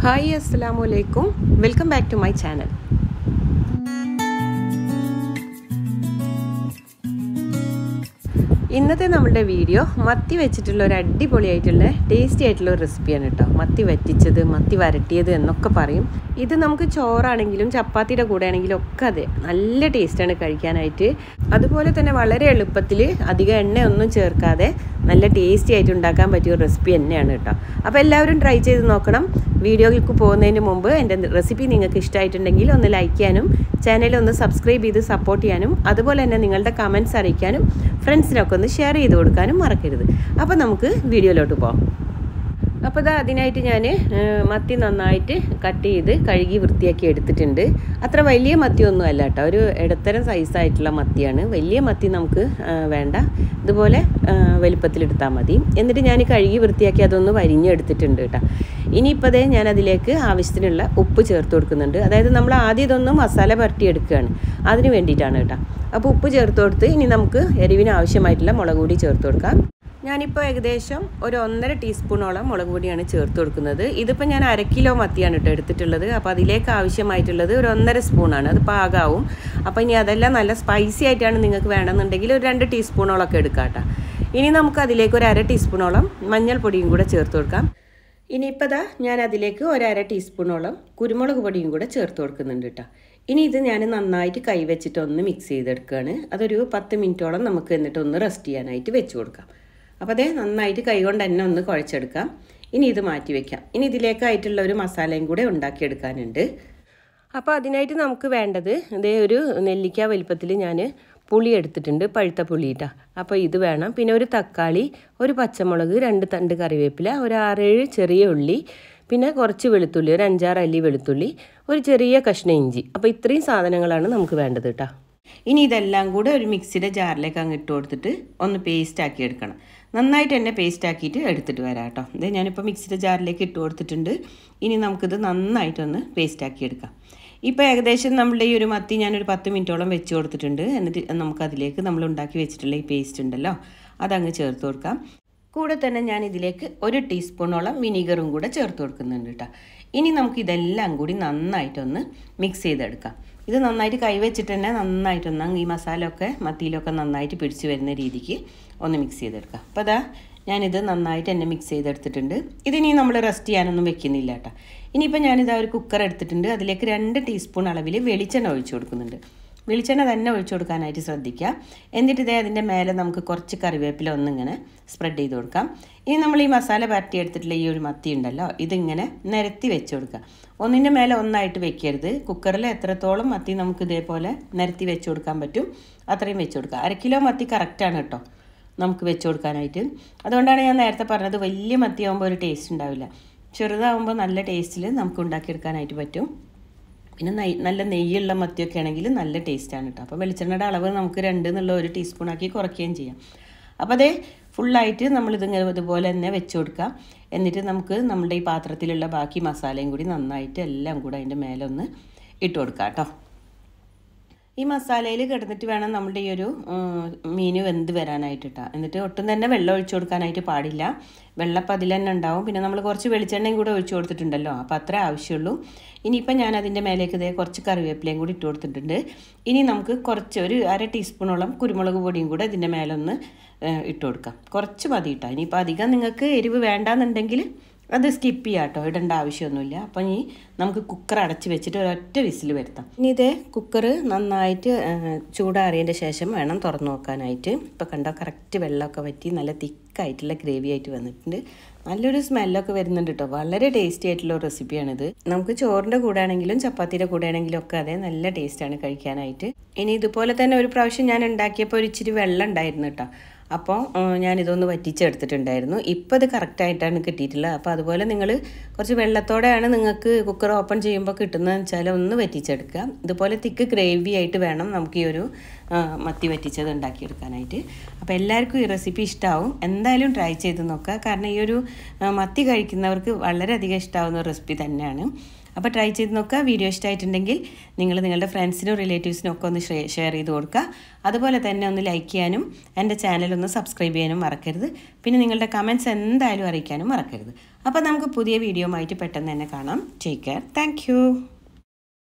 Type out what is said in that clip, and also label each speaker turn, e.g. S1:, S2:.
S1: hi അസ്സലാമു അലൈക്കും welcome back to my channel ഇന്നത്തെ നമ്മുടെ വീഡിയോ മത്തി വെച്ചിട്ടുള്ള ഒരു അടിപൊളിയായിട്ടുള്ള ടേസ്റ്റി ആയിട്ടുള്ള ഒരു റെസിപ്പിയാണ് കേട്ടോ മത്തി വറ്റിച്ചത് മത്തി വരട്ടിയത് എന്നൊക്കെ പറയും ഇത് നമുക്ക് ചോറാണെങ്കിലും ചപ്പാത്തിയുടെ കൂടെ ആണെങ്കിലും ഒക്കെ അതെ നല്ല ടേസ്റ്റാണ് കഴിക്കാനായിട്ട് അതുപോലെ തന്നെ വളരെ എളുപ്പത്തിൽ അധികം എണ്ണയൊന്നും ചേർക്കാതെ നല്ല ടേസ്റ്റി ആയിട്ട് ഉണ്ടാക്കാൻ പറ്റിയ ഒരു റെസിപ്പി തന്നെയാണ് കേട്ടോ അപ്പോൾ എല്ലാവരും ട്രൈ ചെയ്ത് നോക്കണം വീഡിയോയിലേക്ക് പോകുന്നതിന് മുമ്പ് എൻ്റെ റെസിപ്പി നിങ്ങൾക്ക് ഇഷ്ടമായിട്ടുണ്ടെങ്കിൽ ഒന്ന് ലൈക്ക് ചെയ്യാനും ചാനൽ ഒന്ന് സബ്സ്ക്രൈബ് ചെയ്ത് സപ്പോർട്ട് ചെയ്യാനും അതുപോലെ തന്നെ നിങ്ങളുടെ കമൻറ്റ്സ് അറിയിക്കാനും ഫ്രണ്ട്സിനൊക്കെ ഒന്ന് ഷെയർ ചെയ്ത് കൊടുക്കാനും മറക്കരുത് അപ്പോൾ നമുക്ക് വീഡിയോയിലോട്ട് പോകാം അപ്പോൾ ഇതാ അതിനായിട്ട് ഞാൻ മത്തി നന്നായിട്ട് കട്ട് ചെയ്ത് കഴുകി വൃത്തിയാക്കി എടുത്തിട്ടുണ്ട് അത്ര വലിയ മത്തിയൊന്നും അല്ല കേട്ടോ ഒരു ഇടത്തരം സൈസായിട്ടുള്ള മത്തിയാണ് വലിയ മത്തി നമുക്ക് വേണ്ട ഇതുപോലെ വലുപ്പത്തിലെടുത്താൽ മതി എന്നിട്ട് ഞാൻ കഴുകി വൃത്തിയാക്കി അതൊന്ന് വരിഞ്ഞെടുത്തിട്ടുണ്ട് കേട്ടോ ഇനിയിപ്പോൾ അതേ ഞാൻ അതിലേക്ക് ആവശ്യത്തിനുള്ള ഉപ്പ് ചേർത്ത് കൊടുക്കുന്നുണ്ട് അതായത് നമ്മൾ ആദ്യം ഇതൊന്ന് മസാല പുരട്ടിയെടുക്കുകയാണ് അതിന് വേണ്ടിയിട്ടാണ് കേട്ടോ അപ്പോൾ ഉപ്പ് ചേർത്ത് കൊടുത്ത് ഇനി നമുക്ക് എരിവിന് ആവശ്യമായിട്ടുള്ള മുളക് പൊടി ചേർത്ത് കൊടുക്കാം ഞാനിപ്പോൾ ഏകദേശം ഒരു ഒന്നര ടീസ്പൂണോളം മുളക് പൊടിയാണ് ചേർത്ത് കൊടുക്കുന്നത് ഇതിപ്പോൾ ഞാൻ അര കിലോ മത്തിയാണ് കേട്ടോ എടുത്തിട്ടുള്ളത് അപ്പോൾ അതിലേക്ക് ആവശ്യമായിട്ടുള്ളത് ഒരു ഒന്നര സ്പൂണാണ് അത് പാകാവും അപ്പോൾ ഇനി അതെല്ലാം നല്ല സ്പൈസി ആയിട്ടാണ് നിങ്ങൾക്ക് വേണമെന്നുണ്ടെങ്കിൽ ഒരു രണ്ട് ടീസ്പൂണോളൊക്കെ എടുക്കാം കേട്ടോ ഇനി നമുക്ക് അതിലേക്ക് ഒരു അര ടീസ്പൂണോളം മഞ്ഞൾപ്പൊടിയും കൂടെ ചേർത്ത് കൊടുക്കാം ഇനിയിപ്പോൾ ദാ ഞാൻ അതിലേക്ക് ഒരു അര ടീസ്പൂണോളം കുരുമുളക് പൊടിയും കൂടെ ചേർത്ത് കൊടുക്കുന്നുണ്ട് കേട്ടോ ഇനി ഇത് ഞാൻ നന്നായിട്ട് കൈവച്ചിട്ട് ഒന്ന് മിക്സ് ചെയ്തെടുക്കുകയാണ് അതൊരു പത്ത് മിനിറ്റോളം നമുക്ക് എന്നിട്ട് ഒന്ന് റെസ്റ്റ് ചെയ്യാനായിട്ട് വെച്ച് കൊടുക്കാം അപ്പോൾ അതേ നന്നായിട്ട് കൈകൊണ്ട് തന്നെ ഒന്ന് കുഴച്ചെടുക്കാം ഇനി ഇത് മാറ്റി വെക്കാം ഇനി ഇതിലേക്കായിട്ടുള്ള ഒരു മസാലയും കൂടെ ഉണ്ടാക്കിയെടുക്കാനുണ്ട് അപ്പോൾ അതിനായിട്ട് നമുക്ക് വേണ്ടത് ഇതേ ഒരു നെല്ലിക്ക വലിപ്പത്തിൽ ഞാൻ പുളി എടുത്തിട്ടുണ്ട് പഴുത്ത പുളിയിട്ടാ അപ്പോൾ ഇത് വേണം പിന്നെ ഒരു തക്കാളി ഒരു പച്ചമുളക് രണ്ട് തണ്ട് കറിവേപ്പില ഒരു ആറേഴ് ചെറിയ ഉള്ളി പിന്നെ കുറച്ച് വെളുത്തുള്ളി ഒരു അഞ്ചാറ് അല്ലി വെളുത്തുള്ളി ഒരു ചെറിയ കഷ്ണം ഇഞ്ചി അപ്പോൾ ഇത്രയും സാധനങ്ങളാണ് നമുക്ക് വേണ്ടത് കേട്ടോ ഇനി ഇതെല്ലാം കൂടെ ഒരു മിക്സിയുടെ ജാറിലേക്ക് അങ്ങ് ഇട്ട് കൊടുത്തിട്ട് ഒന്ന് പേസ്റ്റ് ആക്കി എടുക്കണം നന്നായിട്ട് തന്നെ പേസ്റ്റ് ആക്കിയിട്ട് എടുത്തിട്ട് വരാം കേട്ടോ ഇത് ഞാനിപ്പോൾ മിക്സിയുടെ ജാറിലേക്ക് ഇട്ട് കൊടുത്തിട്ടുണ്ട് ഇനി നമുക്കിത് നന്നായിട്ടൊന്ന് പേസ്റ്റ് ആക്കി എടുക്കാം ഇപ്പോൾ ഏകദേശം നമ്മളുടെ ഈ ഒരു മത്തി ഞാനൊരു പത്ത് മിനിറ്റോളം വെച്ച് കൊടുത്തിട്ടുണ്ട് എന്നിട്ട് നമുക്കതിലേക്ക് നമ്മൾ ഉണ്ടാക്കി വെച്ചിട്ടുള്ള ഈ പേസ്റ്റ് ഉണ്ടല്ലോ അതങ്ങ് ചേർത്ത് കൊടുക്കാം കൂടെ തന്നെ ഞാൻ ഇതിലേക്ക് ഒരു ടീസ്പൂണോളം വിനീഗറും കൂടെ ചേർത്ത് കൊടുക്കുന്നുണ്ട് കേട്ടോ ഇനി നമുക്ക് ഇതെല്ലാം കൂടി നന്നായിട്ടൊന്ന് മിക്സ് ചെയ്തെടുക്കാം ഇത് നന്നായിട്ട് കൈവച്ചിട്ട് തന്നെ നന്നായിട്ടൊന്ന് ഈ മസാല ഒക്കെ മത്തിയിലൊക്കെ നന്നായിട്ട് പിടിച്ച് വരുന്ന രീതിക്ക് ഒന്ന് മിക്സ് ചെയ്തെടുക്കാം അപ്പോൾ അതാ ഞാനിത് നന്നായിട്ട് തന്നെ മിക്സ് ചെയ്തെടുത്തിട്ടുണ്ട് ഇതിനി നമ്മൾ റെസ്റ്റ് ചെയ്യാനൊന്നും വെക്കുന്നില്ല കേട്ടോ ഇനിയിപ്പോൾ ഞാനിത് ഒരു കുക്കർ എടുത്തിട്ടുണ്ട് അതിലേക്ക് രണ്ട് ടീസ്പൂൺ അളവിൽ വെളിച്ചെണ്ണ ഒഴിച്ചു കൊടുക്കുന്നുണ്ട് വെളിച്ചെണ്ണ തന്നെ ഒഴിച്ചു കൊടുക്കാനായിട്ട് ശ്രദ്ധിക്കുക എന്നിട്ട് ഇതേ അതിൻ്റെ മേലെ നമുക്ക് കുറച്ച് കറിവേപ്പില ഒന്നിങ്ങനെ സ്പ്രെഡ് ചെയ്ത് കൊടുക്കാം ഇനി നമ്മൾ ഈ മസാല പരട്ടി എടുത്തിട്ടുള്ള ഈ ഒരു മത്തി ഉണ്ടല്ലോ ഇതിങ്ങനെ നിരത്തി വെച്ച് കൊടുക്കുക ഒന്നിൻ്റെ മേലെ ഒന്നായിട്ട് വെക്കരുത് കുക്കറിൽ എത്രത്തോളം മത്തി നമുക്ക് ഇതേപോലെ നിരത്തി വെച്ച് കൊടുക്കാൻ പറ്റും അത്രയും വെച്ച് കൊടുക്കുക അര കിലോ മത്തി കറക്റ്റാണ് കേട്ടോ നമുക്ക് വെച്ച് കൊടുക്കാനായിട്ട് അതുകൊണ്ടാണ് ഞാൻ നേരത്തെ പറഞ്ഞത് വലിയ മത്തിയാകുമ്പോൾ ഒരു ടേസ്റ്റ് ഉണ്ടാവില്ല ചെറുതാകുമ്പോൾ നല്ല ടേസ്റ്റിൽ നമുക്ക് ഉണ്ടാക്കിയെടുക്കാനായിട്ട് പറ്റും പിന്നെ നെയ് നല്ല നെയ്യുള്ള മത്തിയൊക്കെ ആണെങ്കിൽ നല്ല ടേസ്റ്റാണ് കേട്ടോ അപ്പോൾ വെളിച്ചെണ്ണയുടെ അളവ് നമുക്ക് രണ്ട് എന്നുള്ള ഒരു ടീസ്പൂണാക്കി കുറയ്ക്കുകയും ചെയ്യാം അപ്പോൾ അതേ ഫുള്ളായിട്ട് നമ്മളിതിങ്ങനെ ഇതുപോലെ തന്നെ വെച്ച് കൊടുക്കാം എന്നിട്ട് നമുക്ക് നമ്മുടെ ഈ പാത്രത്തിലുള്ള ബാക്കി മസാലയും കൂടി നന്നായിട്ട് എല്ലാം കൂടെ അതിൻ്റെ മേലെ ഒന്ന് ഇട്ട് കൊടുക്കാം കേട്ടോ ഈ മസാലയിൽ കിടന്നിട്ട് വേണം നമ്മുടെ ഈ ഒരു മീൻ വെന്ത് വരാനായിട്ട് കേട്ടോ എന്നിട്ട് ഒട്ടും തന്നെ വെള്ളം ഒഴിച്ചു കൊടുക്കാനായിട്ട് പാടില്ല വെള്ളപ്പം അതിൽ തന്നെ ഉണ്ടാവും പിന്നെ നമ്മൾ കുറച്ച് വെളിച്ചെണ്ണയും കൂടെ ഒഴിച്ചു കൊടുത്തിട്ടുണ്ടല്ലോ അപ്പോൾ അത്ര ആവശ്യമുള്ളൂ ഇനിയിപ്പോൾ ഞാൻ അതിൻ്റെ മേലേക്ക് ഇതേ കുറച്ച് കറിവേപ്പിലയും കൂടി ഇട്ട് കൊടുത്തിട്ടുണ്ട് ഇനി നമുക്ക് കുറച്ച് ഒരു അര ടീസ്പൂണോളം കുരുമുളക് പൊടിയും കൂടെ ഇതിൻ്റെ മേലൊന്ന് ഇട്ട് കൊടുക്കാം കുറച്ച് മതി കേട്ടോ ഇനിയിപ്പോൾ അധികം നിങ്ങൾക്ക് എരിവ് വേണ്ടാന്നുണ്ടെങ്കിൽ അത് സ്കിപ്പ് ചെയ്യാം കേട്ടോ ഇടേണ്ട ആവശ്യമൊന്നുമില്ല അപ്പം ഇനി നമുക്ക് കുക്കർ അടച്ച് വെച്ചിട്ട് ഒരൊറ്റ വിസിൽ വരുത്താം ഇനി ഇതേ കുക്കർ നന്നായിട്ട് ചൂടാറിയതിൻ്റെ ശേഷം വേണം തുറന്നു നോക്കാനായിട്ട് ഇപ്പോൾ കണ്ടോ കറക്റ്റ് വെള്ളമൊക്കെ വറ്റി നല്ല തിക്കായിട്ടുള്ള ഗ്രേവി ആയിട്ട് വന്നിട്ടുണ്ട് നല്ലൊരു സ്മെല്ലൊക്കെ വരുന്നുണ്ട് കേട്ടോ വളരെ ടേസ്റ്റി ആയിട്ടുള്ള ഒരു റെസിപ്പിയാണിത് നമുക്ക് ചോറിൻ്റെ കൂടെ ആണെങ്കിലും ചപ്പാത്തിയുടെ കൂടെ ആണെങ്കിലും ഒക്കെ അതെ നല്ല ടേസ്റ്റാണ് കഴിക്കാനായിട്ട് ഇനി ഇതുപോലെ തന്നെ ഒരു പ്രാവശ്യം ഞാൻ ഉണ്ടാക്കിയപ്പോൾ ഒരു ഇച്ചിരി വെള്ളം ഉണ്ടായിരുന്നു കേട്ടോ അപ്പോൾ ഞാനിതൊന്ന് വറ്റിച്ചെടുത്തിട്ടുണ്ടായിരുന്നു ഇപ്പോൾ ഇത് കറക്റ്റായിട്ടാണ് കിട്ടിയിട്ടുള്ളത് അപ്പോൾ അതുപോലെ നിങ്ങൾ കുറച്ച് വെള്ളത്തോടെയാണ് നിങ്ങൾക്ക് കുക്കർ ഓപ്പൺ ചെയ്യുമ്പോൾ കിട്ടുന്നതെന്ന് വെച്ചാൽ ഒന്ന് വറ്റിച്ചെടുക്കുക ഇതുപോലെ തിക്ക് ഗ്രേവി ആയിട്ട് വേണം നമുക്ക് ഈ ഒരു മത്തി വറ്റിച്ചത് ഉണ്ടാക്കിയെടുക്കാനായിട്ട് അപ്പോൾ എല്ലാവർക്കും ഈ റെസിപ്പി ഇഷ്ടമാവും എന്തായാലും ട്രൈ ചെയ്ത് നോക്കുക കാരണം ഈ ഒരു മത്തി കഴിക്കുന്നവർക്ക് വളരെയധികം ഇഷ്ടമാവുന്ന റെസിപ്പി തന്നെയാണ് അപ്പോൾ ട്രൈ ചെയ്ത് നോക്കുക വീഡിയോ ഇഷ്ടമായിട്ടുണ്ടെങ്കിൽ നിങ്ങൾ നിങ്ങളുടെ ഫ്രണ്ട്സിനും റിലേറ്റീവ്സിനും ഒക്കെ ഒന്ന് ഷെയർ ചെയ്ത് കൊടുക്കുക അതുപോലെ തന്നെ ഒന്ന് ലൈക്ക് ചെയ്യാനും എൻ്റെ ചാനൽ ഒന്ന് സബ്സ്ക്രൈബ് ചെയ്യാനും മറക്കരുത് പിന്നെ നിങ്ങളുടെ കമൻറ്റ്സ് എന്തായാലും അറിയിക്കാനും മറക്കരുത് അപ്പോൾ നമുക്ക് പുതിയ വീഡിയോ ആയിട്ട് പെട്ടെന്ന് തന്നെ കാണാം ടേക്ക് കെയർ താങ്ക്